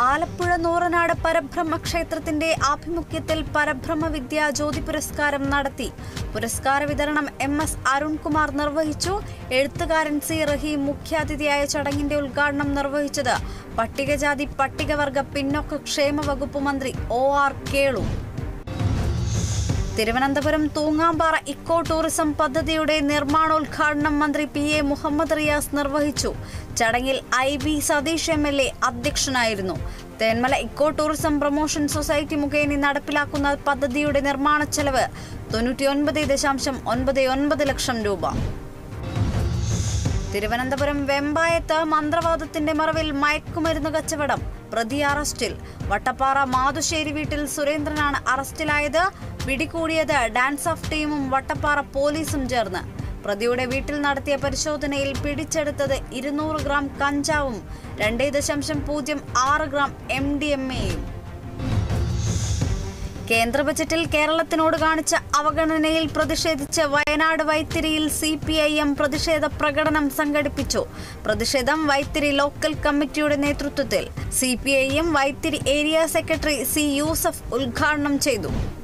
ആലപ്പുഴ നൂറനാട് പരബ്രഹ്മ ക്ഷേത്രത്തിന്റെ ആഭിമുഖ്യത്തിൽ പരബ്രഹ്മ വിദ്യാ ജ്യോതി പുരസ്കാരം നടത്തി പുരസ്കാര വിതരണം എം എസ് അരുൺകുമാർ നിർവഹിച്ചു എഴുത്തുകാരൻ സി റഹീം മുഖ്യാതിഥിയായ ചടങ്ങിന്റെ ഉദ്ഘാടനം നിർവഹിച്ചത് പട്ടികജാതി പട്ടികവർഗ പിന്നോക്ക ക്ഷേമ വകുപ്പ് മന്ത്രി O R Kelu Thiruvananthapuram Thoongampara eco tourism പദ്ധതിയുടെ നിർമ്മാണോദ്ഘാടനം മന്ത്രി പി എ മുഹമ്മദ് റിയാസ് നിർവഹിച്ചു ചടങ്ങിൽ I B Satheesh M L A അധ്യക്ഷനായിരുന്നു Thenmala eco tourism promotion society മുഖേന നടപ്പിലാക്കുന്ന പദ്ധതിയുടെ നിർമ്മാണ ചെലവ് തൊണ്ണൂറ്റിയൊൻപത് ദശാംശം ഒൻപത് ഒൻപത് ലക്ഷം രൂപ തിരുവനന്തപുരം വെമ്പായത്ത് മന്ത്രവാദത്തിന്റെ മറവിൽ മയക്കുമരുന്ന് കച്ചവടം പ്രതി അറസ്റ്റിൽ വട്ടപ്പാറ മാതുശ്ശേരി വീട്ടിൽ സുരേന്ദ്രനാണ് അറസ്റ്റിലായത് പിടികൂടിയത് ഡാൻസ് ഓഫ് ടീമും വട്ടപ്പാറ പോലീസും ചേർന്ന് പ്രതിയുടെ വീട്ടിൽ നടത്തിയ പരിശോധനയിൽ പിടിച്ചെടുത്തത് ഇരുന്നൂറ് ഗ്രാം കഞ്ചാവും രണ്ടേ ദശാംശം പൂജ്യം ആറ് ഗ്രാം എം ഡി എം എയും കേന്ദ്ര ബജറ്റിൽ കേരളത്തിനോട് കാണിച്ച അവഗണനയിൽ പ്രതിഷേധിച്ച് വയനാട് വൈത്തിരിയിൽ സി പി ഐ എം പ്രതിഷേധ പ്രകടനം സംഘടിപ്പിച്ചു പ്രതിഷേധം വൈത്തിരി ലോക്കൽ കമ്മിറ്റിയുടെ നേതൃത്വത്തിൽ C P I M Vythiri area secretary C Yusuf ഉദ്ഘാടനം ചെയ്തു